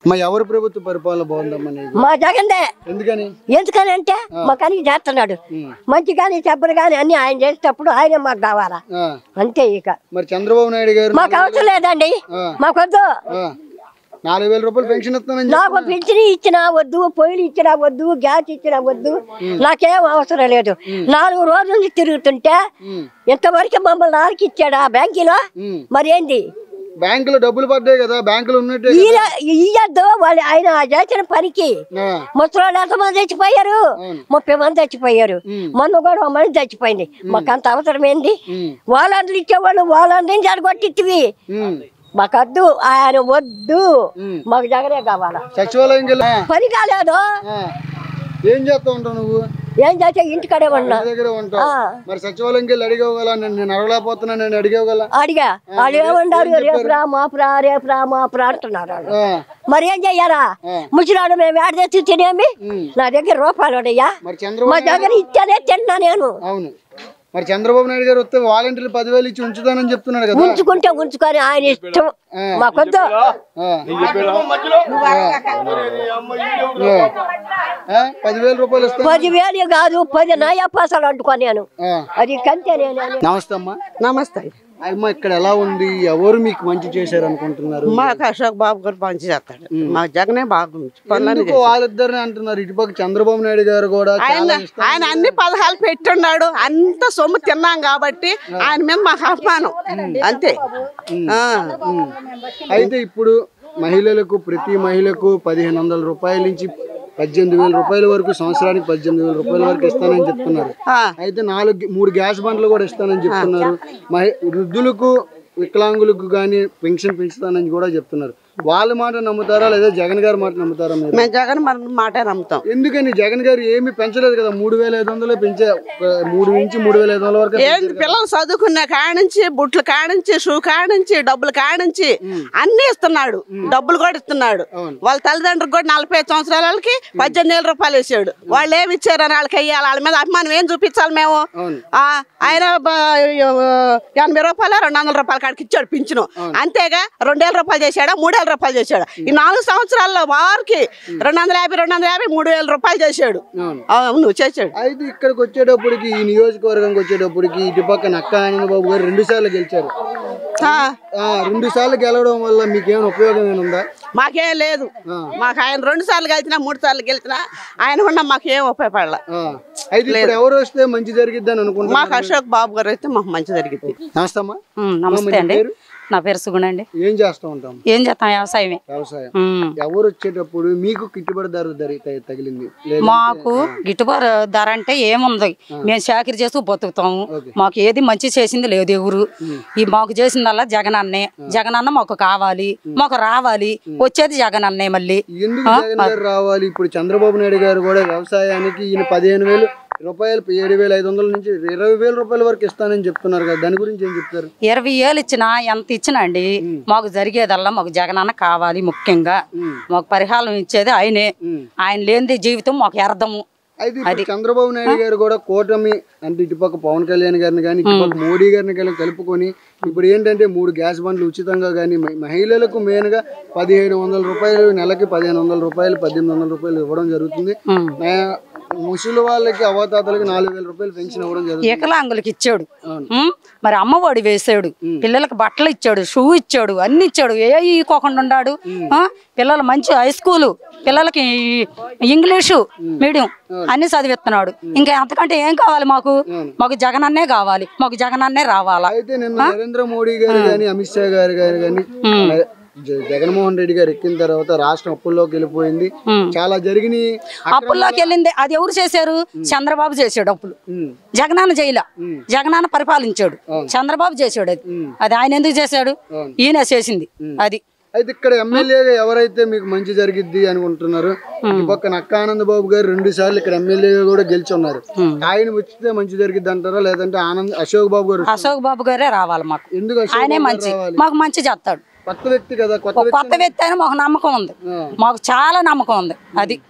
మా ఎవరు ప్రభుత్వ పరిపాలన బాగుందమ్మా నీకు మా జగన్దే ఎందుకని ఎందుకని అంటే మాకు అన్ని చేస్తున్నాడు మంచి కానీ చెప్పడు కానీ అన్ని ఆయన చేసేటప్పుడు ఆయనే మాకు కావాలా ఆ, అంతే ఇక మరి చంద్రబాబు నాయుడు గారు మాకు అవసరం లేదండి మాకొద్దు ఆ, నాలుగు వేల రూపాయలు పెన్షన్ ఇస్తానని చెప్పి- నాకు పింఛని ఇచ్చినా వద్దు పొయ్యిలు ఇచ్చినా వద్దు గ్యాస్ ఇచ్చినా వద్దు నాకేం అవసరం లేదు నాలుగు రోజుల నుంచి తిరుగుతుంటే ఇంతవరకు మమ్మల్ని నాలుగు ఇచ్చాడా బ్యాంకులో ఉమ్. మరి ఏంది బ్యాంకులో డబ్బులు పడ్డాయి కదా బ్యాంకులో ఉన్నట్టే కదా. ఈయ- ఇయ్యద్దు వాళ్ళు ఆయన చేసిన పనికి ఆ, ముసలోళ్ళు ఎంతమంది చచ్చిపోయారు ముప్పై మంది చచ్చిపోయారు మొన్న కూడా ఒక మంది చచ్చిపోయింది మాకు అంత అవసరం ఏంది ఉమ్, వాళ్ళందరూ ఇచ్చేవాళ్ళు వాళ్ళందరినీ జరగొట్టివి ఉమ్. మాకు వద్దు ఆయన వద్దు మాకు జగనే కావాలా సచివాలయం వెళ్ళి ఆ, పని కాలేదు ఆ. ఏం చేస్తా ఉంటావు నువ్వు ఏం చేస్తే ఇంటికాడే ఉన్నా ఇంటి దగ్గర ఉంటావు ఆ. మరి సచివాలయంకి వెళ్ళి అడిగేవగల నేను నేను అడగలేకపోతున్నా నేను అడిగేవగల అడిగా వాళ్ళు ఏమన్నారు రేపు రా మాపురా రేపు రా మాపురా అంటున్నారు వాళ్ళు. ఆ, మరి ఏం చెయ్యారా ముసలాడు మేము ఏడ తెచ్చి తినేమి నా దగ్గర రూపాయలు ఉన్నాయా మరి చంద్రబాబు మా దగ్గర ఇచ్చేదే తిన్నా నేను అవును మరి చంద్రబాబు నాయుడు గారు వస్తే వాలంటీర్లు పదివేలు ఇచ్చి ఉంచుతానని చెప్తున్నాడు కదా ఉంచుకుంటే ఉంచుకొని ఆయన ఇష్టం మాకొద్దు ఆ. ఆ. ఆ, పదివేల రూపాయలు ఇస్తాను పదివేలు కాదు పది నయా పైసలు అంటుకోలేను ఆ. అది కంతే నేను నమస్తే అమ్మా నమస్తే అమ్మా ఇక్కడ ఎలా ఉంది ఎవరు మీకు మంచి చేశారు అనుకుంటున్నారు మాకు అశోక్ బాబు గారు మంచి చేస్తాడు మా జగనే బాగుంది పనులన్నీ ఎందుకు వాళ్ళిద్దరిని అంటున్నారు ఇటుపక్క చంద్రబాబు నాయుడు గారు కూడా ఆయన చాలా ఇష్టం ఆయన అన్ని పథకాలు పెట్టున్నాడు అంత సొమ్ము తిన్నాం కాబట్టి ఆయన మీద మాకు అభిమానం అంతే ఆ. అయితే ఇప్పుడు మహిళలకు ప్రతి మహిళకు పదిహేను వందల రూపాయల నుంచి పద్దెనిమిది వేల రూపాయల వరకు సంవత్సరానికి పద్దెనిమిది వేల రూపాయల వరకు ఇస్తానని చెప్తున్నారు ఆ. అయితే నాలుగు మూడు గ్యాస్ బండ్లు కూడా ఇస్తానని చెప్తున్నారు మహి వృద్ధులకు వికలాంగులకు కానీ పెన్షన్ పెంచుతానని కూడా చెప్తున్నారు వాళ్ళ మాట నమ్ముతారా లేదా జగన్ గారి మాట నమ్ముతారా మీరు మేము జగన్ మన మాట నమ్ముతాం ఎందుకని జగన్ గారు ఏమీ పెంచలేదు కదా మూడు వేల ఐదు వందలు పెంచే ఒక మూడు నుంచి మూడు వేల ఐదు వందల వరకు ఏంది పిల్లలు చదువుకున్న కాడించి బుట్లు కాడించి షూ కాడించి డబ్బులు కాడించి అన్ని ఇస్తున్నాడు డబ్బులు కూడా ఇస్తున్నాడు వాళ్ళ తల్లిదండ్రులకు కూడా నలభై ఐదు సంవత్సరాల వాళ్ళకి పద్దెనిమిది వేల రూపాయలు వేసాడు వాళ్ళు ఏమి ఇచ్చారని వాళ్ళకి వెయ్యాలి వాళ్ళ మీద అభిమానం ఏం చూపించాలి మేము అవును. ఆ, ఆయన బ- ఎనభై రూపాయలు రెండు వందల రూపాయల కాడికి ఇచ్చాడు పింఛను అంతేగా రెండేల రూపాయలు చేశాడా మూడేల రూపాయలు చేశాడు ఈ నాలుగు సంవత్సరాల్లో వారికి రెండు వందల యాభై రెండు వందల యాభై మూడు వేల రూపాయలు చేశాడు అవును చేశాడు అయితే ఇక్కడికి వచ్చేటప్పటికి ఈ నియోజకవర్గంకి వచ్చేటప్పటికి ఇటు పక్క నక్క ఆనందబాబు గారు రెండు సార్లు గెలిచారు ఆ, ఆ, రెండు సార్లు గెలవడం వల్ల మీకు ఏమైనా ఉపయోగం ఏమైనా ఉందా మాకేం లేదు మాకు ఆయన రెండు సార్లు గెలిచినా మూడు సార్లు గెలిచినా ఆయన కూడా మాకు ఏం ఉపయోగపడాల ఆ, అయితే ఇప్పుడు ఎవరు వస్తే మంచి జరిగిద్ది అని అనుకుంటున్నా మాకు అశోక్ బాబు గారు అయితే మాకు మంచి జరిగింది నమస్తే అమ్మా ఉమ్, నమస్తే అండి నా పేరు సుగుణ అండి ఏం చేస్తూ ఉంటాం ఏం చేస్తాం వ్యవసాయమే వ్యవసాయం ఉమ్. ఎవరు వచ్చేటప్పుడు మీకు గిట్టుబడి ధర ధర త- తగిలింది లేదా మాకు గిట్టుబాటు ధర అంటే ఏముంది మేము చాకరీ చేస్తూ బతుకుతాము మాకు ఏది మంచి చేసింది లేదు ఎవరు ఈ మాకు చేసిందల్లా జగన్ అన్నే జగన్ అన్న మాకు కావాలి మాకు రావాలి వచ్చేది జగన్ అన్నే మళ్ళీ ఎందుకు జగన్ గారు రావాలి ఇప్పుడు చంద్రబాబు నాయుడు గారు కూడా వ్యవసాయానికి ఈయన పదిహేను వేలు రూపాయలు ఏడు వేల ఐదు వందల నుంచి ఇరవై వేల రూపాయల వరకు ఇస్తానని చెప్తున్నారు కదా దాని గురించి ఏం చెప్తారు ఇరవై ఏళ్ళు ఇచ్చినా ఎంత ఇచ్చినా అండి మాకు జరిగేదల్లా మాకు జగన్ అన్న కావాలి ముఖ్యంగా మాకు పరిహారం ఇచ్చేది ఆయనే ఆయన లేనిది జీవితం మాకు అర్థము అయితే ఇప్పుడు చంద్రబాబు నాయుడు గారు కూడా కూటమి అంటే ఇటుపక్క పవన్ కళ్యాణ్ గారిని కానీ ఇటుపక్క మోడీ గారిని కానీ కలుపుకొని ఇప్పుడు ఏంటంటే మూడు గ్యాస్ బండ్లు ఉచితంగా కానీ మహిళలకు మెయిన్ గా పదిహేను వందల రూపాయలు నెలకి పదిహేను వందల రూపాయలు పద్దెనిమిది వందల రూపాయలు ఇవ్వడం జరుగుతుంది నా- ముసలి వాళ్ళకి అవతాతలకి నాలుగు వేల రూపాయలు పెన్షన్ ఇవ్వడం జరుగుతుంది వికలాంగులకి ఇచ్చాడు ఉమ్, మరి అమ్మఒడి వేసాడు పిల్లలకు బట్టలు ఇచ్చాడు షూ ఇచ్చాడు అన్ని ఇచ్చాడు ఏ ఇవ్వకుండా ఉన్నాడు ఆ, పిల్లలు మంచి హై స్కూలు పిల్లలకి ఇంగ్లీషు మీడియం అన్ని చదివిస్తున్నాడు ఇంకా అంతకంటే ఏం కావాలి మాకు మాకు జగన్ అన్నే కావాలి మాకు జగన్ అన్నే రావాలా అయితే నిన్న నరేంద్ర మోడీ గారు కానీ అమిత్ షా గారు గారు కానీ జ- జగన్మోహన్ రెడ్డి గారు ఎక్కిన తర్వాత రాష్ట్రం అప్పుల్లోకి వెళ్ళిపోయింది చాలా జరిగినాయి అప్పుల్లోకి వెళ్ళింది అది ఎవరు చేశారు చంద్రబాబు చేశాడు అప్పులు జగనాన్న జైల జగనాన్న పరిపాలించాడు చంద్రబాబు చేశాడు అది అది ఆయన ఎందుకు చేశాడు ఈయన చేసింది అది అయితే ఇక్కడ ఎమ్మెల్యేగా ఎవరైతే మీకు మంచి జరిగిద్ది అనుకుంటున్నారు ఈ పక్క నక్క ఆనంద్ బాబు గారు రెండు సార్లు ఇక్కడ ఎమ్మెల్యేగా కూడా గెలిచి ఉన్నారు ఆయన వచ్చితే మంచి జరిగిద్ది అంటారా లేదంటే ఆనంద్ అశోక్ బాబు గారు అశోక్ బాబు గారే రావాలి మాకు ఎందుకు అశోక్ ఆయనే బాబు గారు మంచి రావాలి? మాకు మంచి చేస్తాడు కొత్త వ్యక్తి కదా కొత్త ఒక కొత్త వ్యక్తి అని మాకు నమ్మకం ఉంది మాకు చాలా నమ్మకం ఉంది అది